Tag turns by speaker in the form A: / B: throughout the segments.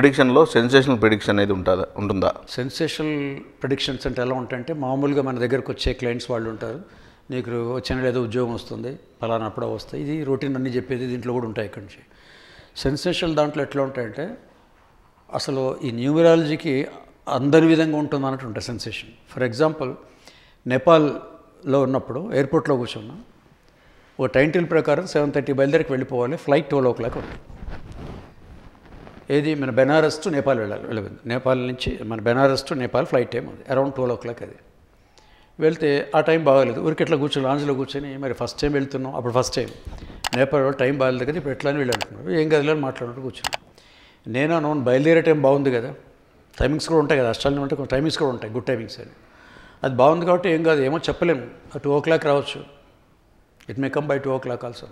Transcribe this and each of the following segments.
A: ప్రిడిక్షన్లో sensational prediction అనేది ఉంటుందా ఉంటుందా
B: సెన్సేషనల్ ప్రిడిక్షన్స్ అంటే ఎలా ఉంటాయంటే మామూలుగా మన దగ్గరకు వచ్చే క్లయింట్స్ వాళ్ళు ఉంటారు నీకు వచ్చిన ఏదో ఉద్యోగం వస్తుంది ఫలానా అప్పుడే వస్తాయి ఇది రొటీన్ అన్నీ చెప్పేది దీంట్లో కూడా ఉంటాయి ఇక్కడి నుంచి సెన్సేషనల్ దాంట్లో ఎట్లా ఉంటాయంటే అసలు ఈ న్యూమరాలజీకి అందరి విధంగా ఉంటుంది అన్నట్టు ఉంటుంది సెన్సేషన్ ఫర్ ఎగ్జాంపుల్ నేపాల్లో ఉన్నప్పుడు ఎయిర్పోర్ట్లో కూర్చున్నా ఓ టైం టేబుల్ ప్రకారం సెవెన్ థర్టీ బయలుదేరికి వెళ్ళిపోవాలి ఫ్లైట్ ట్వెల్వ్ ఓ క్లాక్ ఉంది ఏది మన బెనారస్ టు నేపాల్ వెళ్ళాలి వెళ్ళింది నేపాల్ నుంచి మన Benaras to Nepal flight time ఉంది అరౌండ్ ట్వెల్వ్ ఓ క్లాక్ అది వెళ్తే ఆ టైం బాగాలేదు ఊరికి ఎట్లా కూర్చొని లాంజ్లో కూర్చొని మరి ఫస్ట్ టైం వెళ్తున్నాం అప్పుడు ఫస్ట్ టైం నేపాల్ వాళ్ళు టైం బాగాలేదు కదా ఇప్పుడు ఎట్లా అని వీళ్ళు అంటున్నారు ఏం గదిలో మాట్లాడుతూ కూర్చున్నాను నేను అవును బయలుదేరే టైం బాగుంది కదా టైమింగ్స్ కూడా ఉంటాయి కదా అష్టాలు అంటే కొంచెం టైమింగ్స్ కూడా ఉంటాయి గుడ్ టైమింగ్స్ అని అది బాగుంది కాబట్టి ఏం కాదు ఏమో చెప్పలేము టూ ఓ క్లాక్ రావచ్చు it may come by two o'clock also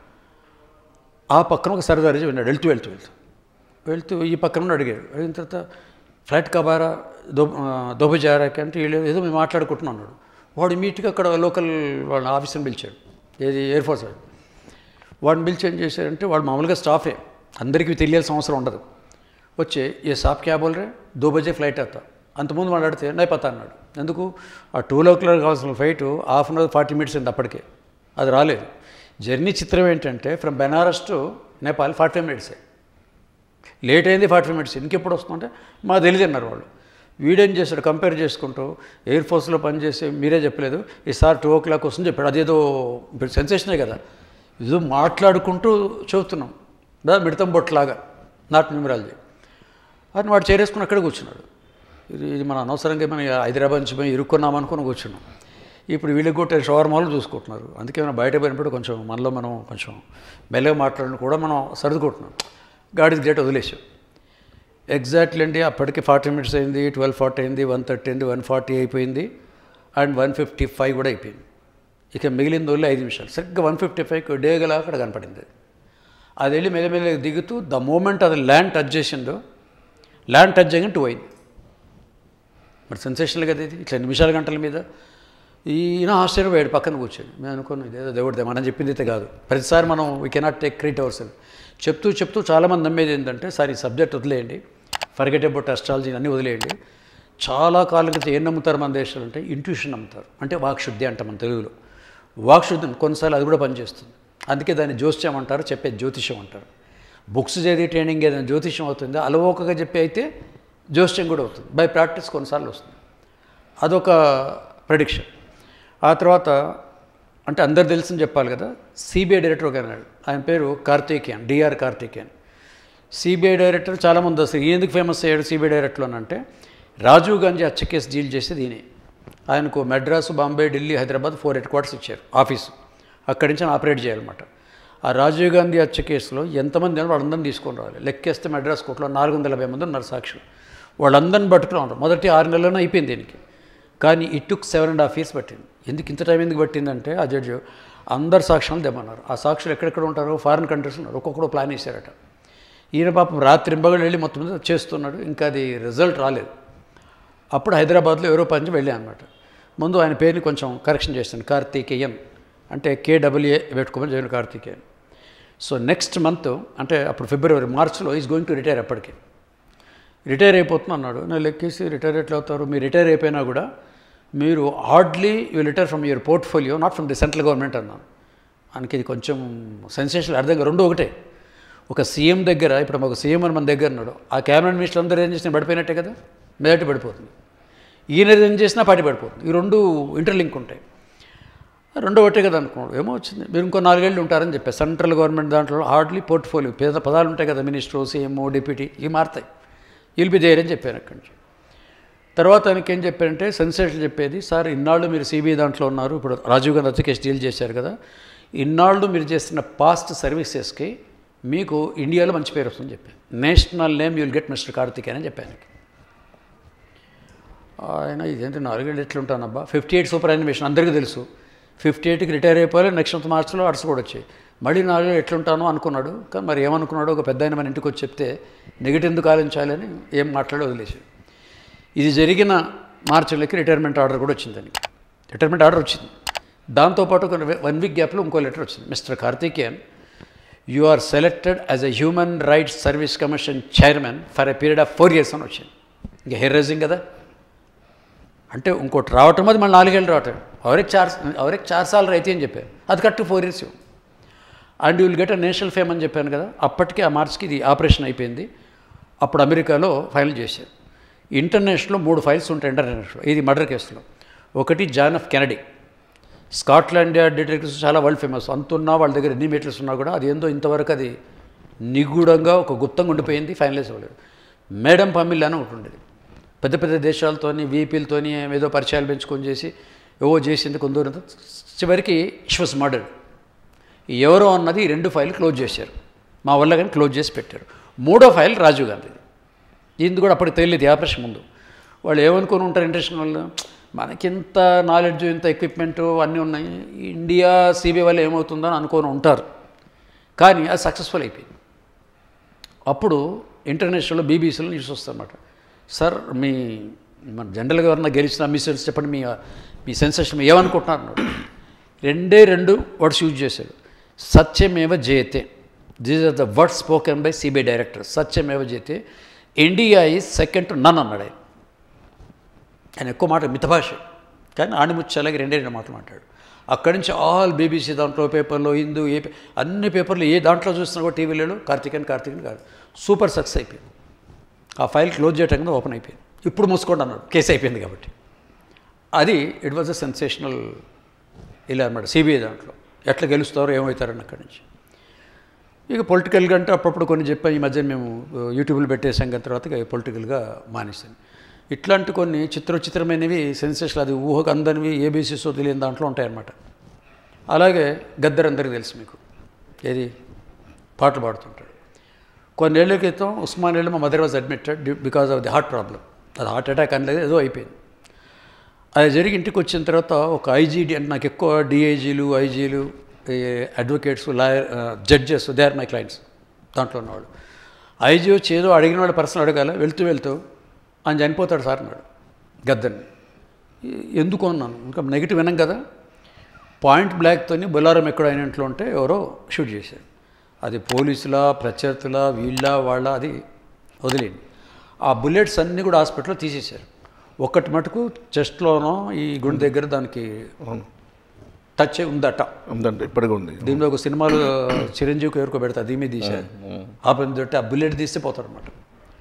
B: ఆ పక్కన ఒక సరదారి విన్నాడు వెళ్తూ వెళ్తూ వెళ్తూ వెళ్తూ ఈ పక్కన నుండి అడిగాడు అడిగిన తర్వాత ఫ్లైట్ కబారా దో దోబజారాకి అంటే వీళ్ళు ఏదో మేము మాట్లాడుకుంటున్నాం అన్నాడు వాడు ఇమీడియట్గా అక్కడ లోకల్ వాళ్ళ ఆఫీసర్ని పిలిచాడు ఏది ఎయిర్ ఫోర్స్ వాడు వాడిని పిలిచి ఏం చేశారంటే వాడు మామూలుగా స్టాఫే అందరికీ తెలియాల్సిన అవసరం ఉండదు వచ్చి ఏ సాప్ క్యాబ్ బోల్ రే దో బజే ఫ్లైట్ అవుతా అంతకుముందు మాట్లాడితే నై పతా అన్నాడు ఎందుకు ఆ టూ ఓ క్లాక్ కావాల్సిన flight half an hour forty minutes అయింది అప్పటికే అది రాలేదు జర్నీ చిత్రం ఏంటంటే from Benaras to Nepal forty five మినిట్సే లేట్ అయింది ఫార్టీ ఫైవ్ మినిట్స్ ఇంకెప్పుడు వస్తుందంటే మా తెలియదు అన్నారు వాళ్ళు వీడేం చేశాడు కంపేర్ చేసుకుంటూ ఎయిర్ ఫోర్స్లో పనిచేసి మీరే చెప్పలేదు ఈసారి టూ ఓ క్లాక్ వస్తుంది చెప్పాడు అదేదో ఇప్పుడు సెన్సేషనే కదా ఏదో మాట్లాడుకుంటూ చెబుతున్నాం దా మిడతం బొట్లాగా నాట్ న్యూమరాలజీ అని వాడు చేరేసుకుని అక్కడ కూర్చున్నాడు ఇది ఇది మన అనవసరంగా మనం హైదరాబాద్ నుంచి మేము ఇరుక్కున్నాం అనుకుని కూర్చున్నాం ఇప్పుడు వీళ్ళకి కూడా షవర్ మాలు చూసుకుంటున్నారు అందుకే మనం బయట పోయినప్పుడు కొంచెం మనలో మనం కొంచెం మెల్లగా మాట్లాడిన కూడా మనం సర్దుకుంటున్నాం గాడికి డేట్ వదిలేసాం ఎగ్జాక్ట్లీ అండి అప్పటికి ఫార్టీ మినిట్స్ అయింది ట్వెల్వ్ ఫార్టీ అయింది వన్ థర్టీ అయింది వన్ ఫార్టీ అయిపోయింది అండ్ వన్ ఫిఫ్టీ ఫైవ్ కూడా అయిపోయింది ఇక మిగిలింది వదిలే ఐదు నిమిషాలు సరిగ్గా వన్ ఫిఫ్టీ ఫైవ్కి డేగలా అక్కడ కనపడింది అది. అది వెళ్ళి మెల్లమెల్లగా దిగుతూ ద మూమెంట్ అది ల్యాండ్ టచ్ చేసిందో ల్యాండ్ టచ్ చేయగానే టూ అయింది మరి సెన్సేషనల్ కదా ఇది ఇట్లా నిమిషాల గంటల మీద ఈయన ఆశ్చర్యం వేడు పక్కన కూర్చొని మేము అనుకున్నాం ఇదేదో దేవుడిదే మనం చెప్పింది అయితే కాదు ప్రతిసారి మనం we cannot take credit our self చెప్తూ చెప్తూ చాలామంది నమ్మేది ఏంటంటే సార్ ఈ సబ్జెక్ట్ వదిలేయండి ఫర్గెట్ అబౌట్ అస్ట్రాలజీ అన్నీ వదిలేయండి చాలా కాలం క్రితం ఏం నమ్ముతారు మన దేశంలో అంటే ఇంట్యూషన్ నమ్ముతారు అంటే వాక్శుద్ధి అంటాం మన తెలుగులో వాక్శుద్ధి కొన్నిసార్లు అది కూడా పనిచేస్తుంది అందుకే దాన్ని జ్యోతిష్యం అంటారు చెప్పే జ్యోతిష్యం అంటారు బుక్స్ చదివి ట్రైనింగ్ ఏదైనా జ్యోతిష్యం అవుతుంది అలవోకగా చెప్పి అయితే జ్యోతిష్యం కూడా అవుతుంది బై ప్రాక్టీస్ కొన్నిసార్లు వస్తుంది అదొక ప్రెడిక్షన్ ఆ తర్వాత అంటే అందరు తెలిసింది చెప్పాలి కదా సిబిఐ డైరెక్టర్ ఒక అన్నాడు ఆయన పేరు Karthikeyan DR Karthikeyan CBI director చాలామంది వస్తారు ఈయన ఎందుకు ఫేమస్ అయ్యాడు సిబిఐ డైరెక్టర్ అని అంటే రాజీవ్ గాంధీ హత్య కేసు డీల్ చేసేది ఈయనే ఆయనకు Madras Bombay Delhi Hyderabad four headquarters ఇచ్చారు ఆఫీసు అక్కడి నుంచి ఆయన ఆపరేట్ చేయాలన్నమాట ఆ రాజీవ్ గాంధీ హత్య కేసులో ఎంతమంది ఉన్నారు వాళ్ళందరినీ తీసుకొని రావాలి లెక్కేస్తే మెడ్రాస్ కోర్టులో నాలుగు వందల యాభై మంది ఉన్నారు సాక్షులు వాళ్ళందరిని పట్టుకుని ఉన్నారు మొదటి ఆరు నెలల్లోనే అయిపోయింది దీనికి కానీ it took seven and half years పట్టింది ఎందుకు ఇంత టైం ఎందుకు పట్టిందంటే ఆ జడ్జి అందరు సాక్ష్యాలు దెమ్మన్నారు ఆ సాక్షులు ఎక్కడెక్కడ ఉంటారో ఫారిన్ కంట్రీస్ ఉన్నారు ఒక్కొక్కడు ప్లాన్ వేశారట ఈయన పాపం రాత్రి ఇంబగలు వెళ్ళి మొత్తం మీద చేస్తున్నాడు ఇంకా అది రిజల్ట్ రాలేదు అప్పుడు హైదరాబాద్లో ఎవరో పని వెళ్ళాను అనమాట ముందు ఆయన పేరుని కొంచెం కరెక్షన్ చేస్తాను కార్తీకేయన్ అంటే కేడబ్ల్యూఏ పెట్టుకోమని జరిగిన కార్తీకేయన్ సో నెక్స్ట్ మంత్ అంటే అప్పుడు ఫిబ్రవరి మార్చ్లో ఈజ్ గోయింగ్ టు రిటైర్ అప్పటికి రిటైర్ అయిపోతున్నా అన్నాడు నేను లెక్కేసి రిటైర్ ఎట్లా అవుతారు మీరు రిటైర్ అయిపోయినా కూడా మీరు hardly you retire from your portfolio not from the central government అన్నాను ఆయనకి ఇది కొంచెం సెన్సేషన్ అర్థంగా రెండు ఒకటే ఒక సీఎం దగ్గర ఇప్పుడు ఒక సీఎం అని మన దగ్గర ఉన్నాడు ఆ క్యాబినెట్ మినిస్టర్ అందరూ ఏం చేసినా పడిపోయినట్టే కదా మెదటి పడిపోతుంది ఈయన ఏం చేసినా పార్టీ పడిపోతుంది ఈ రెండు ఇంటర్లింక్ ఉంటాయి రెండో ఒకటే కదా అనుకున్నాడు ఏమో వచ్చింది మీరు ఇంకో నాలుగేళ్ళు ఉంటారని చెప్పారు సెంట్రల్ గవర్నమెంట్ దాంట్లో హార్డ్లీ పోర్ట్ఫోలియో పేద పదాలు ఉంటాయి కదా మినిస్టర్ సీఎంఓ డిప్యూటీ ఇవి మారుతాయి విల్ బి దేర్ అని చెప్పాను అక్కడి నుంచి తర్వాత ఆయనకి ఏం చెప్పారంటే సెన్సేషన్ చెప్పేది సార్ ఇన్నాళ్ళు మీరు సిబిఐ దాంట్లో ఉన్నారు ఇప్పుడు రాజీవ్ గాంధీ హత్య కేసు డీల్ చేశారు కదా ఇన్నాళ్ళు మీరు చేస్తున్న పాస్ట్ సర్వీసెస్కి మీకు ఇండియాలో మంచి పేరు వస్తుందని చెప్పాను national name you'll get mister Karthik అని చెప్పాను ఆయనకి. ఆయన ఇదేంటి నాలుగేళ్ళు ఎట్లుంటానబ్బా ఫిఫ్టీ ఎయిట్ సూపర్ యానిమేషన్ అందరికీ తెలుసు ఫిఫ్టీ ఎయిట్కి రిటైర్ అయిపోయి నెక్స్ట్ మంత్ మార్చ్లో అర్స్ కూడా వచ్చాయి మళ్ళీ నాలుగేళ్ళు ఎట్లుంటానో అనుకున్నాడు కానీ మరి ఏమనుకున్నాడో ఒక పెద్ద ఆయన మన ఇంటికి వచ్చి చెప్తే నెగిటివ్ ఎందుకు ఆలోచించాలని ఏం మాట్లాడి వదిలేసి ఇది జరిగిన మార్చిలోకి రిటైర్మెంట్ ఆర్డర్ కూడా వచ్చింది దానికి రిటైర్మెంట్ ఆర్డర్ వచ్చింది దాంతోపాటు ఒక వన్ వీక్ గ్యాప్లో ఇంకో లెటర్ వచ్చింది mister Karthikeyan you are selected as a human rights service commission chairman for a period of four years అని వచ్చింది ఇంకా హెయిర్ రైజింగ్ కదా అంటే ఇంకోటి రావటం అది మళ్ళీ నాలుగేళ్ళు రావటం ఎవరికి చార్ ఎవరికి చార్ సార్లు రైతే అని చెప్పారు అది కట్టు four years and will get a national fame అని చెప్పాను కదా అప్పటికి ఆ మార్చికి ఇది ఆపరేషన్ అయిపోయింది అప్పుడు అమెరికాలో ఫైల్ చేశారు ఇంటర్నేషనల్లో మూడు ఫైల్స్ ఉంటాయి ఇంటర్నేషనల్ ఇది మర్డర్ కేసులో ఒకటి John of Kennedy Scotland Yard detectives చాలా వరల్డ్ ఫేమస్ అంతున్నా వాళ్ళ దగ్గర ఎన్ని మీటర్స్ ఉన్నా కూడా అది ఏందో ఇంతవరకు అది నిగూఢంగా ఒక గుప్తంగా ఉండిపోయింది ఫైనలైజ్ అవ్వలేదు మేడం పమిల్ అని ఒకటి ఉండేది పెద్ద పెద్ద దేశాలతోని వీపీలతోని ఏదో పరిచయాలు పెంచుకొని చేసి ఏవో చేసింది కొందరు చివరికి ఇష్వస్ మర్డర్ ఎవరో అన్నది ఈ రెండు ఫైల్ క్లోజ్ చేశారు మా వల్ల కానీ క్లోజ్ చేసి పెట్టారు మూడో ఫైల్ రాజీవ్ గాంధీది ఇది కూడా అప్పటికి తెలియదు ఈ ఆపరేషన్ ముందు వాళ్ళు ఏమనుకొని ఉంటారు ఇంటర్నేషనల్ వాళ్ళు మనకింత నాలెడ్జ్ ఇంత ఎక్విప్మెంట్ అన్నీ ఉన్నాయి ఇండియా సిబిఐ వల్ల ఏమవుతుందో అని అనుకొని ఉంటారు కానీ అది సక్సెస్ఫుల్ అయిపోయింది అప్పుడు ఇంటర్నేషనల్లో బీబీసీలో న్యూస్ వస్తారన్నమాట సార్ మీ మన జనరల్గా ఎవరన్నా గెలిచిన మీ సెన్స్ చెప్పండి మీ మీ సెన్సేషన్ ఏమనుకుంటున్నారు అన్నాడు రెండే రెండు వర్డ్స్ యూజ్ చేశాడు సత్యమేవ జయతే these are the words spoken by CBI director సత్యమేవ జయతే India is second to none అన్నాడు ఆయన ఆయన ఎక్కువ మాట మితభాష కానీ ఆణిముచ్చాలకి రెండే రెండు మాటలు మాట్లాడు అక్కడి నుంచి ఆల్ బీబీసీ దాంట్లో పేపర్లో హిందూ ఏ పే- అన్ని పేపర్లు ఏ దాంట్లో చూసినా కూడా టీవీలలో కార్తీకన్ కార్తీకన్ కాదు సూపర్ సక్సెస్ అయిపోయింది ఆ ఫైల్ క్లోజ్ చేయటం కింద ఓపెన్ అయిపోయింది ఇప్పుడు మూసుకోండి అన్నాడు కేసు అయిపోయింది కాబట్టి అది ఇట్ వాజ్ అ సెన్సేషనల్ ఇలా అనమాట సిబిఐ దాంట్లో ఎట్లా గెలుస్తారో ఏమవుతారని అక్కడి నుంచి ఇక పొలిటికల్గా అంటే అప్పుడప్పుడు కొన్ని చెప్పాం ఈ మధ్య మేము యూట్యూబ్లో పెట్టేసాం కదా తర్వాత ఇక పొలిటికల్గా మానేసాను ఇట్లాంటి కొన్ని చిత్రచిత్రమైనవి సెన్సేషన్ అది ఊహకు అందనివి ఏబీసీసో తెలియని దాంట్లో ఉంటాయన్నమాట అలాగే గద్దర్ అందరికీ తెలుసు మీకు ఏది పాటలు పాడుతుంటాడు కొన్నేళ్ల క్రితం ఉస్మానియాలో మా mother was admitted because of the heart problem అది హార్ట్ అటాక్ అనలేదు ఏదో అయిపోయింది అది జరిగి ఇంటికి వచ్చిన తర్వాత ఒక ఐజీడి అంటే నాకు ఎక్కువ డిఐజీలు ఐజీలు advocates lawyer judges they are my clients దాంట్లో ఉన్నవాడు ఐజీ వచ్చి ఏదో అడిగిన వాడు పర్సనల్ అడగాల వెళ్తూ వెళ్తూ ఆయన చనిపోతాడు సార్ అన్నాడు గద్దని ఎందుకు అన్నాను ఇంకా నెగిటివ్ వినం కదా పాయింట్ బ్లాక్తోని బొలారం ఎక్కడ అయినట్లు ఉంటే ఎవరో షూట్ చేశారు అది పోలీసుల ప్రత్యర్థుల వీళ్ళ వాళ్ళ అది వదిలేండి ఆ బుల్లెట్స్ అన్నీ కూడా హాస్పిటల్లో తీసేశారు ఒక్కటి మటుకు చెస్ట్లోనో ఈ గుండె దగ్గర దానికి
A: అవును
B: టచ్ అయి ఉందట
A: ఉందండి ఇప్పటికి ఉంది
B: దీనిలో ఒక సినిమాలు చిరంజీవికి ఎవరికో పెడతా దీని తీశారు ఆ పని తోటి ఆ బుల్లెట్ తీస్తే పోతాడు అనమాట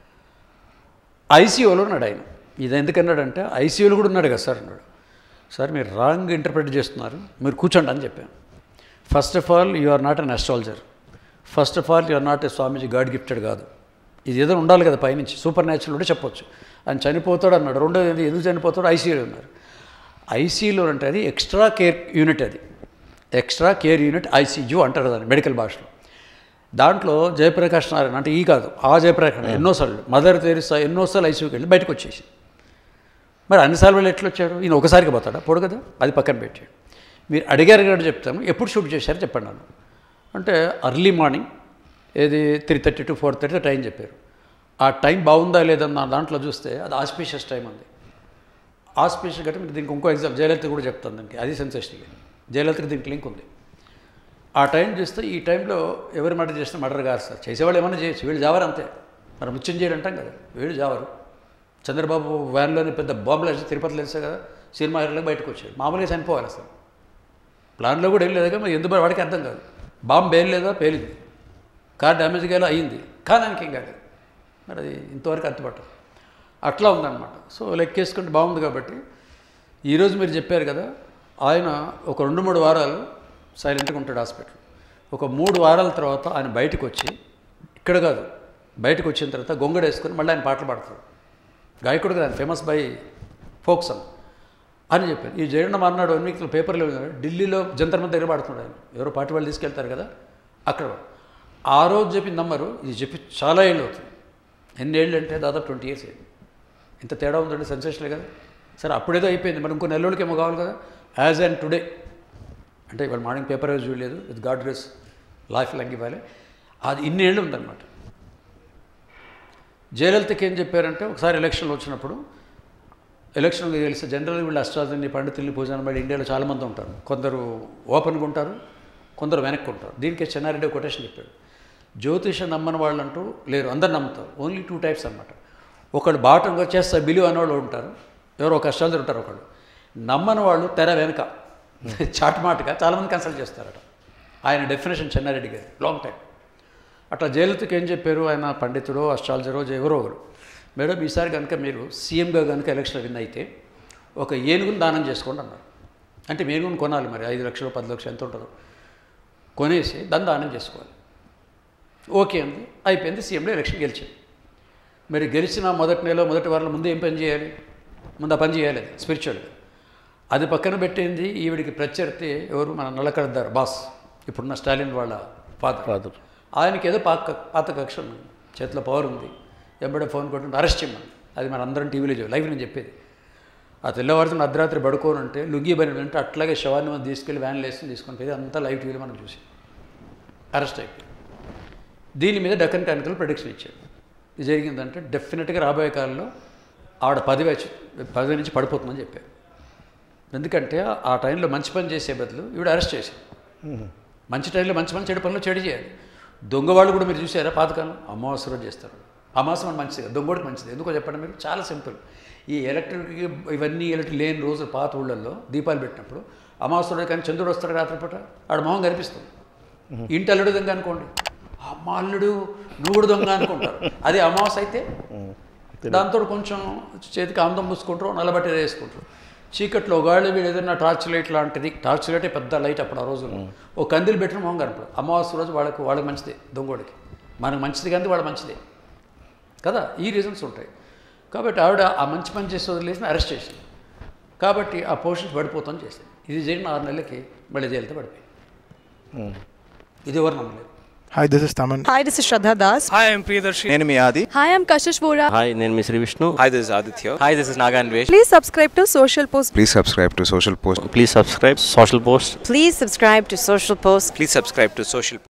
B: ఐసీయూలో ఉన్నాడు ఆయన ఇది ఎందుకన్నాడంటే ఐసీయూలో కూడా ఉన్నాడు కదా సార్ అన్నాడు సార్ మీరు రాంగ్ ఇంటర్ప్రిట్ చేస్తున్నారు మీరు కూర్చోండి అని చెప్పాను first of all you are not an astrologer first of all you are not a swamiji god gifted కాదు ఇది ఏదో ఉండాలి కదా పైనుంచి సూపర్ న్యాచురల్ ఉంటే చెప్పొచ్చు ఆయన చనిపోతాడు అన్నాడు రెండోది ఏంది, ఎందుకు చనిపోతాడు ఐసీయూలో ఉన్నారు ఐసీయూలో అంటే అది ఎక్స్ట్రా కేర్ యూనిట్ అది ఎక్స్ట్రా కేర్ యూనిట్ ఐసీయూ అంటారు దాన్ని మెడికల్ భాషలో దాంట్లో జయప్రకాష్ నారాయణ అంటే ఈ కాదు ఆ జయప్రకాష్ నారాయణ ఎన్నోసార్లు మదర్ తెరిసా ఎన్నోసార్లు ఐసీయూకి వెళ్ళి బయటకు వచ్చేసి మరి అన్నిసార్లు వాళ్ళు ఎట్లా వచ్చాడు ఈయన ఒకసారికి పోతాడా పొడు కదా అది పక్కన పెట్టాడు మీరు అడిగారు కూడా చెప్తాను ఎప్పుడు షూట్ చేశారో చెప్పండి నన్ను అంటే అర్లీ మార్నింగ్ ఏది three thirty to four thirty time చెప్పారు ఆ టైం బాగుందా లేదన్న దాంట్లో చూస్తే అది ఆస్పీషియస్ టైం ఉంది ఆస్పీషియస్ గట్టి మీకు దీనికి ఇంకో ఎగ్జామ్ జయలలిత కూడా చెప్తాను దీనికి అది సెన్సేషన్ జయలలితకి దీనికి లింక్ ఉంది ఆ టైం చూస్తే ఈ టైంలో ఎవరు మర్డర్ చేస్తే మర్డర్ కాదు సార్ చేసేవాళ్ళు ఏమైనా చేయొచ్చు వీళ్ళు జావరు అంతే మరి ముత్యం చేయడు అంటాం కదా వీళ్ళు జావరు చంద్రబాబు వ్యాన్లోని పెద్ద బాంబులు వేసి తిరుపతిలో వేస్తే కదా సినిమా హీరోలకు బయటకు వచ్చాడు మామూలుగా చనిపోవాలి అసలు ప్లాన్లో కూడా ఏం లేదు కదా మరి ఎందుకు వాడికి అర్థం కాదు బాంబు పేయలేదా పేలింది కార్ డ్యామేజ్ కాలే అయ్యింది కానీ ఆయనకి ఏం కాలేదు మరి అది ఇంతవరకు అర్థపట్టదు అట్లా ఉందన్నమాట సో లెక్కేసుకుంటే బాగుంది కాబట్టి ఈరోజు మీరు చెప్పారు కదా ఆయన ఒక రెండు మూడు వారాలు సైలెంట్గా ఉంటాడు హాస్పిటల్ ఒక మూడు వారాల తర్వాత ఆయన బయటకు వచ్చి ఇక్కడ కాదు బయటకు వచ్చిన తర్వాత గొంగడ వేసుకొని మళ్ళీ ఆయన పాటలు పాడతాడు గాయకుడు కదా ఆయన ఫేమస్ బై ఫోక్ సాంగ్ అని చెప్పాను ఈ జగన్ అన్నాడు అన్ని పేపర్లో ఉంది. ఢిల్లీలో జంతర్ మంతర్ దగ్గర పాడుతున్నాడు ఆయన ఎవరో పార్టీ వాళ్ళు తీసుకెళ్తారు కదా అక్కడ ఆ రోజు చెప్పిన నంబరు ఇది చెప్పి చాలా ఏళ్ళు అవుతుంది ఎన్ని ఏళ్ళు అంటే దాదాపు ట్వంటీ ఇయర్స్ అయింది ఇంత తేడా ఉందండి సెన్సేషనే కదా సరే అప్పుడేదో అయిపోయింది మరి ఇంకో నెలలోకి ఏమో కావాలి కదా యాజ్ అండ్ టుడే అంటే ఇవాళ మార్నింగ్ పేపర్ రోజు చూడలేదు with god grace life long ఇవ్వాలి అది ఇన్ని ఏళ్ళు ఉందన్నమాట జయలలితకి ఏం చెప్పారంటే ఒకసారి ఎలక్షన్లు వచ్చినప్పుడు ఎలక్షన్ తెలిస్తే జనరల్గా వీళ్ళు అష్టాదన్ని పండితుల్ని పూజారి బడి ఇండియాలో చాలామంది ఉంటారు కొందరు ఓపెన్గా ఉంటారు కొందరు వెనక్కి ఉంటారు దీనికి చెన్నారెడ్డి కొటేషన్ చెప్పాడు జ్యోతిషం నమ్మని వాళ్ళు అంటూ లేరు అందరు నమ్ముతారు ఓన్లీ టూ టైప్స్ అన్నమాట ఒకళ్ళు బాటంగా చేస్తా బిలివ్ అనేవాళ్ళు ఉంటారు ఎవరో కష్టాలు ఉంటారు ఒకళ్ళు నమ్మని వాళ్ళు తెర వెనుక చాటుమాటుగా చాలామంది కన్సల్ట్ చేస్తారట ఆయన డెఫినేషన్ చెన్నారెడ్డి గారు లాంగ్ టైం అట్లా జయలలితకి ఏం చెప్పారు ఆయన పండితుడో అస్ట్రాలజరో ఎవరో ఒకరు మేడం ఈసారి కనుక మీరు సీఎంగా కనుక ఎలక్షన్ విన్ అయితే ఒక ఏనుగును దానం చేసుకోండి అన్నారు అంటే మీ ఏనుగును కొనాలి మరి ఐదు లక్షలు పది లక్షలు ఎంత ఉంటుందో కొనేసి దాన్ని దానం చేసుకోవాలి ఓకే అంది అయిపోయింది సీఎంలో ఎలక్షన్ గెలిచింది మరి గెలిచిన మొదటి నెల మొదటి వారంలో ముందు ఏం పని చేయాలి ముందు ఆ పని చేయాలి స్పిరిచువల్గా అది పక్కన పెట్టింది ఈవిడికి ప్రత్యర్థి ఎవరు మన నల్లకడద్దారు బాస్ ఇప్పుడున్న స్టాలిన్ వాళ్ళ ఫాదర్
A: ఫాదర్
B: ఆయనకి ఏదో పాత పాత కక్ష ఉంది చేతిలో పవర్ ఉంది ఎంబడే ఫోన్ కొట్టి అరెస్ట్ చేయమని అది మన అందరం టీవీలో చూ లైవ్ నేను చెప్పేది ఆ తెల్లవారితో అర్ధరాత్రి పడుకోనంటే లుంగి బని అంటే అట్లాగే శవాన్ని మనం తీసుకెళ్ళి వ్యాన్లు వేసుకుని తీసుకొని పోయి అంతా లైవ్ టీవీలో మనం చూసి అరెస్ట్ అయిపోయి దీని మీద డక్కన్ క్రానికల్ ప్రొడిక్షన్ ఇచ్చాడు ఇది జరిగిందంటే డెఫినెట్గా రాబోయే కాలంలో ఆవిడ పదవి వచ్చి పదవి నుంచి పడిపోతుందని చెప్పారు ఎందుకంటే ఆ టైంలో మంచి పని చేసే బదులు ఈవిడ అరెస్ట్ చేశారు మంచి టైంలో మంచి పని చెడు పనులు చెడు చేయాలి దొంగ వాళ్ళు కూడా మీరు చూసారా పాతకాలం అమావాస్య రోజు చేస్తారు అమావాస్య మన మంచిది కాదు, దొంగోడికి మంచిది ఎందుకో చెప్పండి మీరు చాలా సింపుల్ ఈ ఎలక్ట్రిక్ ఇవన్నీ ఎలక్ట్రిక్ లేని రోజు పాత ఊళ్ళల్లో దీపాలు పెట్టినప్పుడు అమావాస్య రోజు కానీ చంద్రుడు వస్తాడు రాత్రిపూట ఆడ మొహం కనిపిస్తుంది ఇంటి అల్లుడు దొంగ అనుకోండి అమ్మ అల్లుడు నువ్వు కూడా దొంగ అనుకుంటారు అదే అమావాస్య అయితే దాంతో కొంచెం చేతికి ఆందం మూసుకుంటారు నల్లబట్ట వేసుకుంటారు చీకట్లో ఒకవేళ వీడు ఏదైనా టార్చ్ లైట్ లాంటిది టార్చ్ లైటే పెద్ద లైట్ అప్పుడు ఆ రోజుల్లో ఓ కందిలు పెట్టిన మొహం కనపడు అమావాస్య రోజు వాళ్ళకి వాళ్ళకి మంచిదే దొంగోడికి మనకు మంచిది కానీ వాళ్ళకి మంచిదే కదా ఈ రీజన్స్ ఉంటాయి కాబట్టి ఆవిడ ఆ మంచి పని చేసి వదిలేసిన అరెస్ట్ చేసింది కాబట్టి ఆ పోషన్స్ పడిపోతాం చేసింది ఇది జరిగిన ఆరు నెలలకి మళ్ళీ జైలుతో పడిపోయింది ఇది ఎవరు నమ్మలేదు
C: Hi, this is Taman.
D: Hi, this is Shraddha Das.
E: Hi, I'm Priyadarshi.
F: నేను మీ ఆది
D: Hi, I'm Kashish Vora.
G: Hi నేను మీ Shri Vishnu
E: Hi, this is Aditya.
G: Hi this is నాగాన్ వేష్
D: Please subscribe to Social Post.
F: Please subscribe to social post
G: please subscribe social post
H: Please subscribe to Social Post.
E: Please subscribe to Social